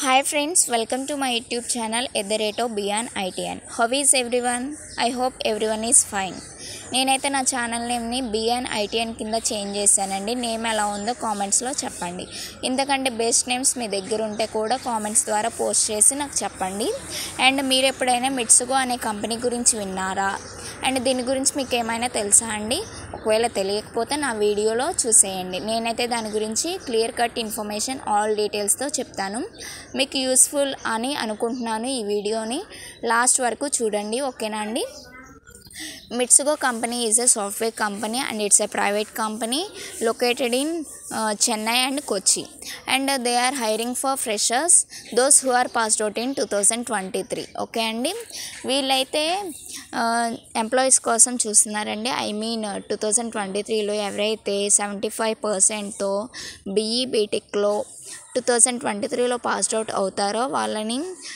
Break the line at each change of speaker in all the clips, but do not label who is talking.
Hi friends, welcome to my YouTube channel at the rate of Beyond ITN. How is everyone? I hope everyone is fine. నేనైతే నా channel నేమ్ని BN ITN కింద change చేశానండి name ఎలా ఉందో కామెంట్స్లో చెప్పండి ఇంతకంటే బెస్ట్ నేమ్స్ మీ దగ్గర ఉంటే కూడా కామెంట్స్ ద్వారా పోస్ట్ చేసి నాకు చెప్పండి అండ్ మీరు ఎప్పుడైనా మిట్సుగో అనే కంపెనీ గురించి విన్నారా అండ్ దీని గురించి మీకు ఏమైనా తెలుసా అండి ఒకవేళ తెలియకపోతే నా వీడియోలో చూసేయండి నేనైతే దాని గురించి క్లియర్ కట్ ఇన్ఫర్మేషన్ ఆల్ డీటెయిల్స్తో చెప్తాను మీకు యూస్ఫుల్ అని అనుకుంటున్నాను ఈ వీడియోని లాస్ట్ వరకు చూడండి ఓకేనా అండి Mitsugo company is a software company and it's a private company located in uh, Chennai and Kochi. And uh, they are hiring for freshers, those who are passed out in 2023. Okay అండి వీళ్ళైతే employees కోసం చూస్తున్నారండి I mean two thousand twenty త్రీలో ఎవరైతే seventy five పర్సెంట్తో BE బీటెక్లో two thousand twenty త్రీలో passed out అవుతారో వాళ్ళని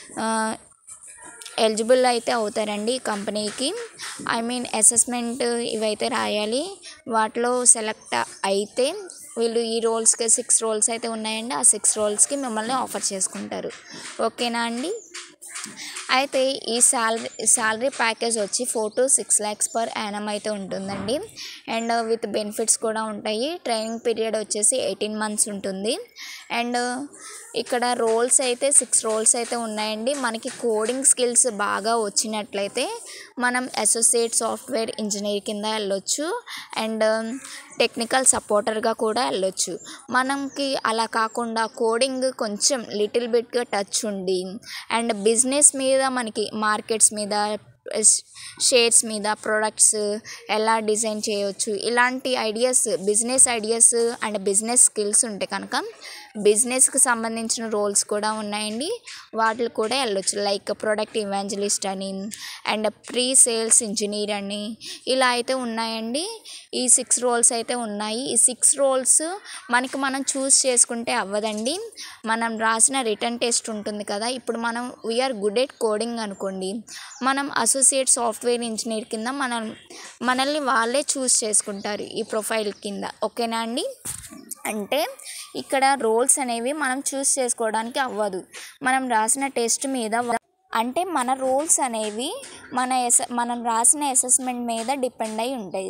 ఎలిజిబుల్ అయితే అవుతారండి ఈ కంపెనీకి ఐ మీన్ అసెస్మెంట్ ఇవైతే రాయాలి వాటిలో సెలెక్ట్ అయితే వీళ్ళు ఈ రోల్స్కి సిక్స్ రోల్స్ అయితే ఉన్నాయండి ఆ సిక్స్ రోల్స్కి మిమ్మల్ని ఆఫర్ చేసుకుంటారు ఓకేనా అండి అయితే ఈ శాలరీ శాలరీ ప్యాకేజ్ వచ్చి four to six lakhs per annum అయితే ఉంటుందండి అండ్ విత్ బెనిఫిట్స్ కూడా ఉంటాయి ట్రైనింగ్ పీరియడ్ వచ్చేసి ఎయిటీన్ మంత్స్ ఉంటుంది అండ్ ఇక్కడ రోల్స్ అయితే సిక్స్ రోల్స్ అయితే ఉన్నాయండి మనకి కోడింగ్ స్కిల్స్ బాగా వచ్చినట్లయితే మనం అసోసియేట్ సాఫ్ట్వేర్ ఇంజనీర్ కింద వెళ్ళొచ్చు అండ్ టెక్నికల్ సపోర్టర్గా కూడా వెళ్ళొచ్చు మనకి అలా కాకుండా కోడింగ్ కొంచెం లిటిల్ బిట్గా టచ్ ఉండి అండ్ బిజినెస్ మీద మనకి మార్కెట్స్ మీద షేర్స్ మీద ప్రొడక్ట్స్ ఎలా డిజైన్ చేయవచ్చు ఇలాంటి ideas business ideas and business skills ఉంటే కనుక బిజినెస్కి సంబంధించిన రోల్స్ కూడా ఉన్నాయండి వాటికి కూడా వెళ్ళొచ్చు లైక్ ప్రొడక్ట్ ఇవాంజలిస్ట్ అని అండ్ ప్రీ సేల్స్ ఇంజనీర్ అని ఇలా అయితే ఉన్నాయండి ఈ సిక్స్ రోల్స్ అయితే ఉన్నాయి ఈ సిక్స్ రోల్స్ మనకి మనం చూస్ చేసుకుంటే అవ్వదండి మనం రాసిన రిటర్న్ టెస్ట్ ఉంటుంది కదా ఇప్పుడు మనం వీఆర్ గుడ్ ఎట్ కోడింగ్ అనుకోండి మనం అసోసియేట్ సాఫ్ట్వేర్ ఇంజనీర్ కింద మనం మనల్ని వాళ్ళే చూస్ చేసుకుంటారు ఈ ప్రొఫైల్ కింద ఓకేనా అండి అంటే ఇక్కడ రోల్స్ అనేవి మనం చూస్ చేసుకోవడానికి అవ్వదు మనం రాసిన టెస్ట్ మీద అంటే మన రోల్స్ అనేవి మన ఎస్ మనం రాసిన అసెస్మెంట్ మీద డిపెండ్ అయి ఉంటాయి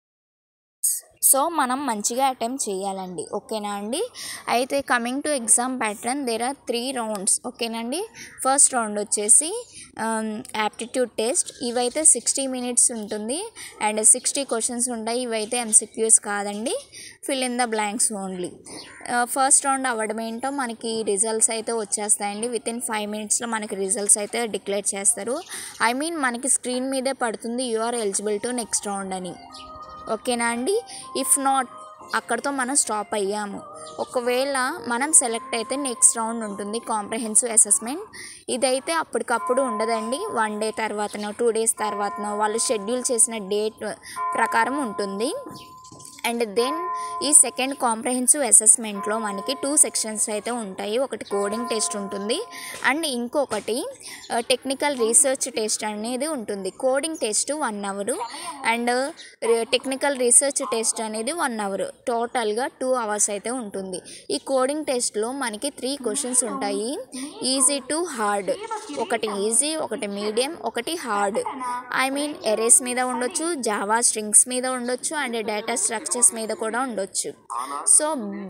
సో మనం మంచిగా అటెంప్ట్ చేయాలండి ఓకేనా అండి అయితే coming to exam pattern there are three rounds ఓకేనండి ఫస్ట్ రౌండ్ వచ్చేసి యాప్టిట్యూడ్ టెస్ట్ ఇవైతే సిక్స్టీ మినిట్స్ ఉంటుంది అండ్ సిక్స్టీ క్వశ్చన్స్ ఉంటాయి ఇవైతే ఎంసిక్యూస్ కాదండి fill in the blanks only first round అవ్వడం ఏంటో మనకి రిజల్ట్స్ అయితే వచ్చేస్తాయండి విత్ ఇన్ ఫైవ్ మినిట్స్లో మనకి రిజల్ట్స్ అయితే డిక్లేర్ చేస్తారు ఐ మీన్ మనకి స్క్రీన్ మీదే పడుతుంది you are eligible to next round అని ఓకేనా అండి ఇఫ్ నాట్ అక్కడితో మనం స్టాప్ అయ్యాము ఒకవేళ మనం సెలెక్ట్ అయితే నెక్స్ట్ రౌండ్ ఉంటుంది కాంప్రహెన్సివ్ అసెస్మెంట్ ఇదైతే అప్పటికప్పుడు ఉండదండి వన్ డే తర్వాతనో టూ డేస్ తర్వాతనో వాళ్ళు షెడ్యూల్ చేసిన డేట్ ప్రకారం ఉంటుంది అండ్ దెన్ ఈ సెకండ్ కాంప్రహెన్సివ్ అసెస్మెంట్లో మనకి టూ సెక్షన్స్ అయితే ఉంటాయి ఒకటి కోడింగ్ టెస్ట్ ఉంటుంది అండ్ ఇంకొకటి టెక్నికల్ రీసెర్చ్ టెస్ట్ అనేది ఉంటుంది coding test one hour and technical research test అనేది వన్ అవర్ టోటల్గా టూ అవర్స్ అయితే ఉంటుంది ఈ కోడింగ్ టెస్ట్లో మనకి త్రీ క్వశ్చన్స్ ఉంటాయి ఈజీ టు హార్డ్ ఒకటి ఈజీ ఒకటి మీడియం ఒకటి హార్డ్ ఐ మీన్ ఎరేస్ మీద ఉండొచ్చు జావా స్ట్రింగ్స్ మీద ఉండొచ్చు అండ్ డేటా స్ట్రక్చర్స్ మీద కూడా ఉండొచ్చు so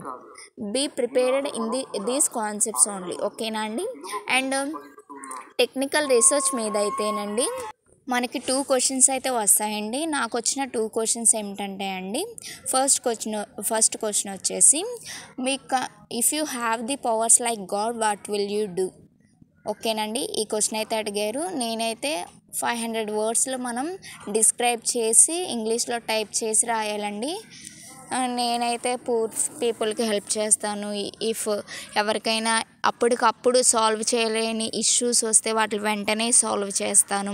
be prepared in the these concepts only ఓకేనా అండి అండ్ టెక్నికల్ రీసెర్చ్ మీద అయితేనండి మనకి టూ క్వశ్చన్స్ అయితే వస్తాయండి నాకు వచ్చిన టూ క్వశ్చన్స్ ఏమిటంటే అండి ఫస్ట్ క్వశ్చన్ ఫస్ట్ క్వశ్చన్ వచ్చేసి మీకు if you have the powers like God what will you do ఓకేనండి ఈ క్వశ్చన్ అయితే అడిగారు నేనైతే ఫైవ్ హండ్రెడ్ వర్డ్స్లో మనం డిస్క్రైబ్ చేసి ఇంగ్లీష్లో టైప్ చేసి రాయాలండి నేనైతే పూర్ పీపుల్కి హెల్ప్ చేస్తాను ఇఫ్ ఎవరికైనా అప్పటికప్పుడు సాల్వ్ చేయలేని ఇష్యూస్ వస్తే వాటి వెంటనే సాల్వ్ చేస్తాను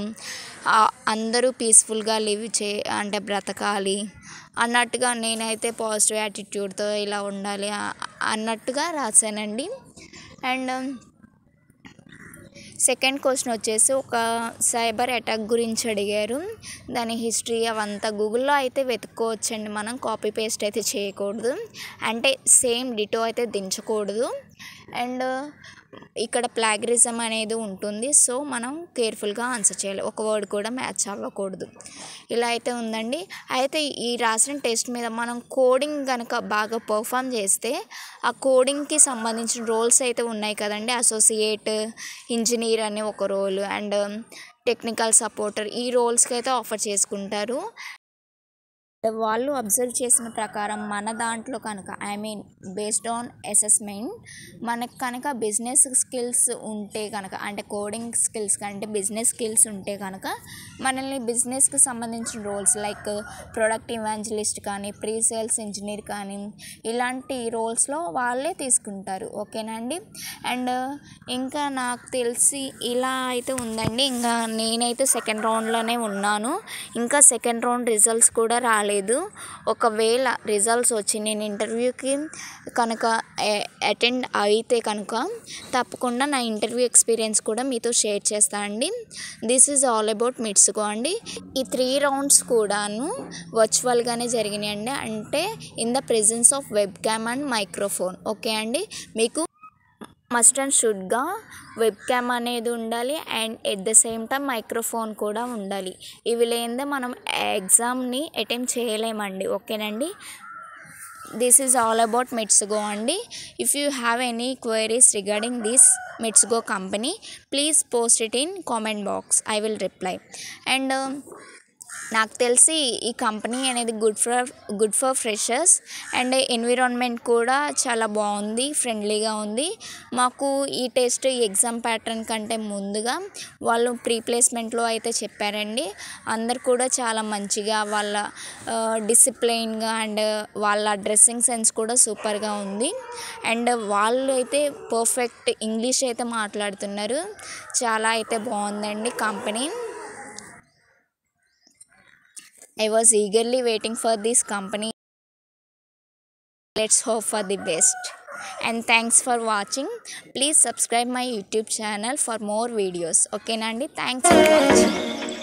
అందరూ పీస్ఫుల్గా లివ్ చే అంటే బ్రతకాలి అన్నట్టుగా నేనైతే పాజిటివ్ యాటిట్యూడ్తో ఇలా ఉండాలి అన్నట్టుగా రాశానండి అండ్ సెకండ్ క్వశ్చన్ వచ్చేసి ఒక సైబర్ అటాక్ గురించి అడిగారు దాని హిస్టరీ అవంతా గూగుల్లో అయితే వెతుక్కోవచ్చండి మనం కాపీ పేస్ట్ అయితే చేయకూడదు అంటే సేమ్ డిటో అయితే దించకూడదు అండ్ ఇక్కడ ప్లాగరిజం అనేది ఉంటుంది సో మనం కేర్ఫుల్గా ఆన్సర్ చేయాలి ఒక వర్డ్ కూడా మ్యాచ్ అవ్వకూడదు ఇలా అయితే ఉందండి అయితే ఈ రాసిన టెస్ట్ మీద మనం కోడింగ్ కనుక బాగా పర్ఫామ్ చేస్తే ఆ కోడింగ్కి సంబంధించిన రోల్స్ అయితే ఉన్నాయి కదండి అసోసియేట్ ఇంజనీర్ అని ఒక రోల్ అండ్ టెక్నికల్ సపోర్టర్ ఈ రోల్స్కి అయితే ఆఫర్ చేసుకుంటారు వాళ్ళు అబ్జర్వ్ చేసిన ప్రకారం మన దాంట్లో కనుక I mean based on assessment మనకు కనుక బిజినెస్ స్కిల్స్ ఉంటే కనుక అంటే కోడింగ్ స్కిల్స్ కంటే బిజినెస్ స్కిల్స్ ఉంటే కనుక మనల్ని బిజినెస్కి సంబంధించిన రోల్స్ లైక్ ప్రొడక్ట్ ఇవాంజలిస్ట్ కానీ ప్రీ సేల్స్ ఇంజనీర్ కానీ ఇలాంటి రోల్స్లో వాళ్ళే తీసుకుంటారు ఓకేనండి అండ్ ఇంకా నాకు తెలిసి ఇలా అయితే ఉందండి ఇంకా నేనైతే సెకండ్ రౌండ్లోనే ఉన్నాను ఇంకా సెకండ్ రౌండ్ రిజల్ట్స్ కూడా రాలేదు ఒకవేళ రిజల్ట్స్ వచ్చి నేను ఇంటర్వ్యూకి కనుక అటెండ్ అయితే కనుక తప్పకుండా నా ఇంటర్వ్యూ ఎక్స్పీరియన్స్ కూడా మీతో షేర్ చేస్తాను అండి this is all about Mitsogo అండి ఈ త్రీ రౌండ్స్ కూడాను వర్చువల్గానే జరిగినాయండి అంటే in the presence of web cam and microphone okay అండి మీకు మస్ట్ అండ్ షుడ్గా వెబ్ క్యామ్ అనేది ఉండాలి and at the same time microphone కూడా ఉండాలి ఇవి లేనిదే మనం ఎగ్జామ్ని అటెంప్ట్ చేయలేమండి ఓకేనండి this is all about Mitsogo అండి if you have any queries regarding this Mitsogo company please post it in comment box I will reply and నాకు తెలిసి ఈ కంపెనీ అనేది good for good for freshers and environment కూడా చాలా బాగుంది ఫ్రెండ్లీగా ఉంది మాకు ఈ టెస్ట్ ఈ ఎగ్జామ్ ప్యాటర్న్ కంటే ముందుగా వాళ్ళు ప్రీ ప్లేస్మెంట్లో అయితే చెప్పారండి అందరు కూడా చాలా మంచిగా వాళ్ళ డిసిప్లైన్గా అండ్ వాళ్ళ డ్రెస్సింగ్ సెన్స్ కూడా సూపర్గా ఉంది అండ్ వాళ్ళు అయితే పర్ఫెక్ట్ ఇంగ్లీష్ అయితే మాట్లాడుతున్నారు చాలా అయితే బాగుందండి company I was eagerly waiting for this company. Let's hope for the best. And thanks for watching. Please subscribe my YouTube channel for more videos. Okay, Nandi? Thanks for watching.